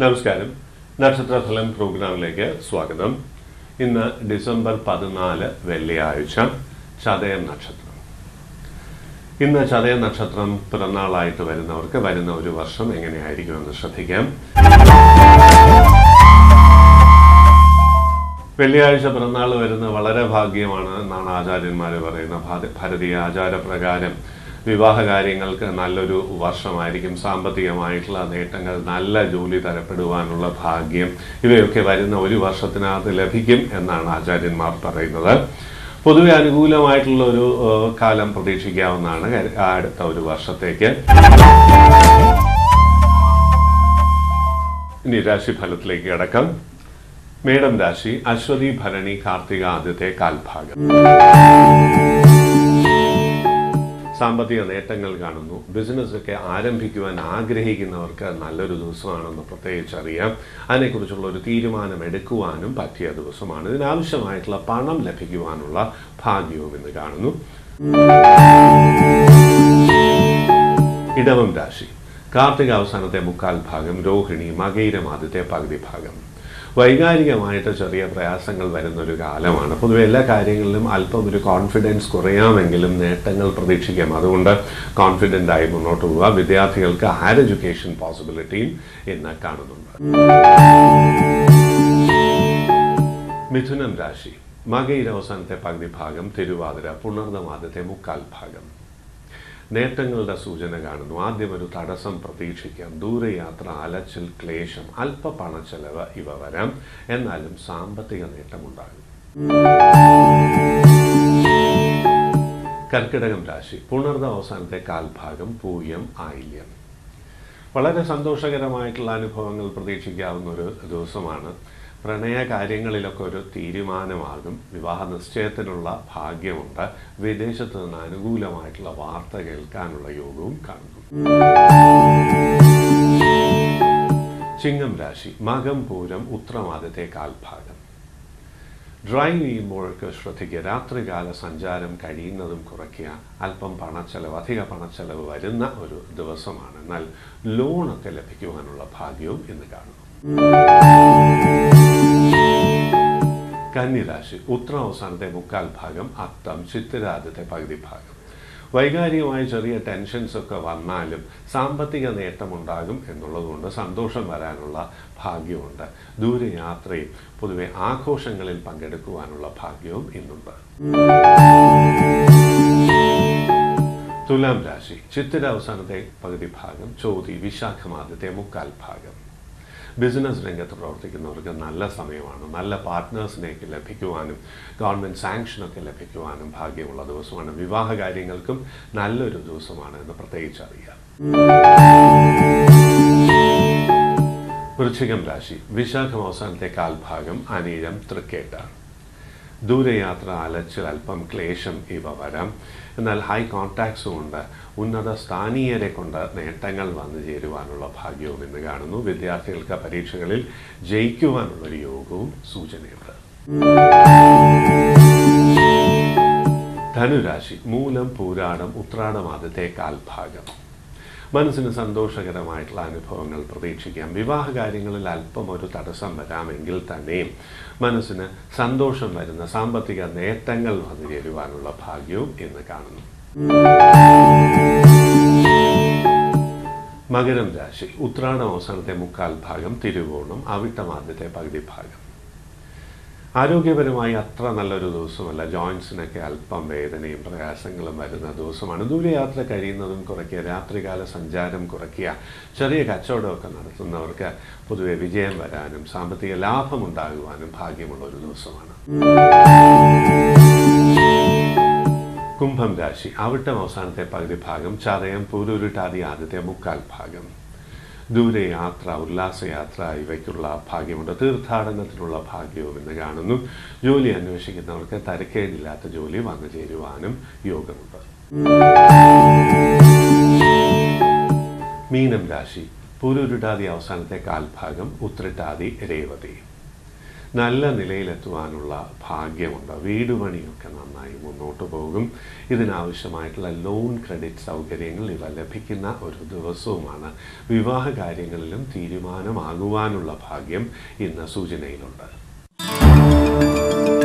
നമസ്കാരം നക്ഷത്രഫലം പ്രോഗ്രാമിലേക്ക് സ്വാഗതം ഇന്ന് ഡിസംബർ പതിനാല് വെള്ളിയാഴ്ച ചതയം നക്ഷത്രം ഇന്ന് ചതയ നക്ഷത്രം പിറന്നാളായിട്ട് വരുന്നവർക്ക് വരുന്ന ഒരു വർഷം എങ്ങനെയായിരിക്കുമെന്ന് ശ്രദ്ധിക്കാം വെള്ളിയാഴ്ച പിറന്നാൾ വരുന്നത് വളരെ ഭാഗ്യമാണ് എന്നാണ് ആചാര്യന്മാർ പറയുന്ന ഭാര- ഭാരതീയ ആചാരപ്രകാരം വിവാഹ കാര്യങ്ങൾക്ക് നല്ലൊരു വർഷമായിരിക്കും സാമ്പത്തികമായിട്ടുള്ള നേട്ടങ്ങൾ നല്ല ജോലി തരപ്പെടുവാനുള്ള ഭാഗ്യം ഇവയൊക്കെ വരുന്ന ഒരു വർഷത്തിനകത്ത് ലഭിക്കും എന്നാണ് ആചാര്യന്മാർ പറയുന്നത് പൊതുവെ അനുകൂലമായിട്ടുള്ള ഒരു ഏഹ്, കാലം പ്രതീക്ഷിക്കാവുന്നതാണ് കര- അടുത്ത ഒരു വർഷത്തേക്ക് ഇനി രാശിഫലത്തിലേക്ക് കിടക്കാം മേടം രാശി അശ്വതി ഭരണി കാർത്തിക ആദ്യത്തെ കാൽഭാഗം സാമ്പത്തിക നേട്ടങ്ങൾ കാണുന്നു ബിസിനസ് ഒക്കെ ആരംഭിക്കുവാൻ ആഗ്രഹിക്കുന്നവർക്ക് നല്ലൊരു ദിവസമാണെന്ന് പ്രത്യേകിച്ച് അറിയാം അതിനെക്കുറിച്ചുള്ള ഒരു തീരുമാനം എടുക്കുവാനും പറ്റിയ ദിവസമാണ് ഇതിനാവശ്യമായിട്ടുള്ള പണം ലഭിക്കുവാനുള്ള ഭാഗ്യവും ഇന്ന് കാണുന്നു ഇടവം രാശി കാർത്തിക അവസാനത്തെ മുക്കാൽ ഭാഗം രോഹിണി മകയിരം ആദ്യത്തെ പകുതി ഭാഗം വൈകാരികമായിട്ട് ചെറിയ പ്രയാസങ്ങൾ വരുന്ന ഒരു കാലമാണ് പൊതുവെ എല്ലാ കാര്യങ്ങളിലും അല്പം ഒരു കോൺഫിഡൻസ് കുറയാമെങ്കിലും നേട്ടങ്ങൾ പ്രതീക്ഷിക്കാം അതുകൊണ്ട് കോൺഫിഡൻ്റ് ആയി മുന്നോട്ട് പോവുക വിദ്യാർത്ഥികൾക്ക് ഹയർ എഡ്യൂക്കേഷൻ പോസിബിലിറ്റിയും ഇന്ന് കാണുന്നുണ്ട് മിഥുനം രാശി മകയിര അവസാനത്തെ പകുതി ഭാഗം തിരുവാതിര പുണർന്ന ആദ്യത്തെ മുക്കാൽ ഭാഗം നേട്ടങ്ങളുടെ സൂചന കാണുന്നു ആദ്യം ഒരു തടസ്സം പ്രതീക്ഷിക്കാം ദൂരയാത്ര അലച്ചിൽ ക്ലേശം അല്പ പണച്ചെലവ് ഇവ വരാം എന്നാലും സാമ്പത്തിക നേട്ടമുണ്ടാകും കർക്കിടകം രാശി പുണർന്ന അവസാനത്തെ കാൽഭാഗം പൂയം ആയില്യം വളരെ സന്തോഷകരമായിട്ടുള്ള അനുഭവങ്ങൾ പ്രതീക്ഷിക്കാവുന്ന ഒരു ദിവസമാണ് പ്രണയ കാര്യങ്ങളിലൊക്കെ ഒരു തീരുമാനമാകും വിവാഹ നിശ്ചയത്തിനുള്ള ഭാഗ്യമുണ്ട് വിദേശത്ത് നിന്ന് അനുകൂലമായിട്ടുള്ള വാർത്ത കേൾക്കാനുള്ള യോഗവും കാണുന്നു ചിങ്ങം രാശി മകം പൂരം ഉത്രമാദത്തെ കാൽഭാഗം ഡ്രൈവ് ചെയ്യുമ്പോഴൊക്കെ ശ്രദ്ധിക്കുക രാത്രികാല സഞ്ചാരം കഴിയുന്നതും കുറയ്ക്കുക അല്പം പണച്ചെലവ് അധിക പണച്ചെലവ് വരുന്ന ഒരു ദിവസമാണ് എന്നാൽ ലോണൊക്കെ ലഭിക്കുവാനുള്ള ഭാഗ്യവും ഇന്ന് കാണുന്നു കന്നിരാശി ഉത്ര അവസാനത്തെ മുക്കാൽ ഭാഗം അത്തം ചിത്തിരാദ്യത്തെ പകുതി ഭാഗം വൈകാരികമായ ചെറിയ ടെൻഷൻസ് ഒക്കെ വന്നാലും സാമ്പത്തിക നേട്ടമുണ്ടാകും എന്നുള്ളതുകൊണ്ട് സന്തോഷം വരാനുള്ള ഭാഗ്യമുണ്ട് ദൂരയാത്രയും പൊതുവെ ആഘോഷങ്ങളിൽ പങ്കെടുക്കുവാനുള്ള ഭാഗ്യവും ഇന്നുണ്ട് തുലാം രാശി ചിത്തിര അവസാനത്തെ പകുതി ഭാഗം ചോതി വിശാഖമാദ്യത്തെ മുക്കാൽ ഭാഗം ബിസിനസ് രംഗത്ത് പ്രവർത്തിക്കുന്നവർക്ക് നല്ല സമയമാണ് നല്ല പാർട്ട്നേഴ്സിനെയൊക്കെ ലഭിക്കുവാനും ഗവൺമെൻറ് സാങ്ഷനൊക്കെ ലഭിക്കുവാനും ഭാഗ്യമുള്ള ദിവസമാണ് വിവാഹ കാര്യങ്ങൾക്കും നല്ലൊരു ദിവസമാണ് എന്ന് പ്രത്യേകിച്ച് അറിയാം വൃശ്ചികം രാശി വിശാഖം അവസാനത്തെ കാൽഭാഗം അനീഴം തൃക്കേട്ട ദൂരയാത്ര അലച്ചിൽ അല്പം ക്ലേശം ഇവ വരാം എന്നാൽ ഹൈ കോൺടാക്ട്സും ഉണ്ട് ഉന്നത സ്ഥാനീയരെ കൊണ്ട് നേട്ടങ്ങൾ വന്നു ചേരുവാനുള്ള ഭാഗ്യവും ഇന്ന് കാണുന്നു വിദ്യാർത്ഥികൾക്ക് പരീക്ഷകളിൽ ജയിക്കുവാനുള്ളൊരു യോഗവും സൂചനയുണ്ട് ധനുരാശി മൂലം പൂരാടം ഉത്രാടം ആദ്യത്തെ കാൽഭാഗം മനസ്സിന് സന്തോഷകരമായിട്ടുള്ള അനുഭവങ്ങൾ പ്രതീക്ഷിക്കാം വിവാഹ കാര്യങ്ങളിൽ അല്പം ഒരു തടസ്സം വരാമെങ്കിൽ തന്നെയും മനസ്സിന് സന്തോഷം വരുന്ന സാമ്പത്തിക നേട്ടങ്ങൾ വന്നു ചേരുവാനുള്ള ഭാഗ്യവും ഇന്ന് കാണുന്നു മകരം രാശി ഉത്രാടം അവസാനത്തെ മുക്കാൽ ഭാഗം തിരുവോണം അവിട്ടം ആദ്യത്തെ പകുതി ഭാഗം ആരോഗ്യപരമായി അത്ര നല്ലൊരു ദിവസമല്ല ജോയിൻസിനൊക്കെ അല്പം വേദനയും പ്രയാസങ്ങളും വരുന്ന ദിവസമാണ് ദൂരയാത്ര കഴിയുന്നതും കുറയ്ക്കുക രാത്രികാല സഞ്ചാരം കുറയ്ക്കുക ചെറിയ കച്ചവടമൊക്കെ നടത്തുന്നവർക്ക് പൊതുവെ വിജയം വരാനും സാമ്പത്തിക ലാഭമുണ്ടാകുവാനും ഭാഗ്യമുള്ള ഒരു ദിവസമാണ് കുംഭം രാശി അവിട്ടം അവസാനത്തെ പകുതി ഭാഗം ചതയം പൂരുരുട്ടാതി ആദ്യത്തെ മുക്കാൽ ഭാഗം ദൂരയാത്ര ഉല്ലാസയാത്ര ഇവയ്ക്കുള്ള ഭാഗ്യമുണ്ട് തീർത്ഥാടനത്തിനുള്ള ഭാഗ്യവും ഇന്ന് കാണുന്നു ജോലി അന്വേഷിക്കുന്നവർക്ക് തരക്കേടില്ലാത്ത ജോലി വന്നു ചേരുവാനും യോഗമുണ്ട് മീനം രാശി പൂരുരുട്ടാതി അവസാനത്തെ കാൽഭാഗം ഉത്രട്ടാതി രേവതി നല്ല നിലയിലെത്തുവാനുള്ള ഭാഗ്യമുണ്ട് വീട് പണിയൊക്കെ നന്നായി മുന്നോട്ട് പോകും ഇതിനാവശ്യമായിട്ടുള്ള ലോൺ ക്രെഡിറ്റ് സൗകര്യങ്ങൾ ഇവ ലഭിക്കുന്ന ഒരു ദിവസവുമാണ് വിവാഹ കാര്യങ്ങളിലും തീരുമാനമാകുവാനുള്ള ഭാഗ്യം ഇന്ന് സൂചനയിലുണ്ട്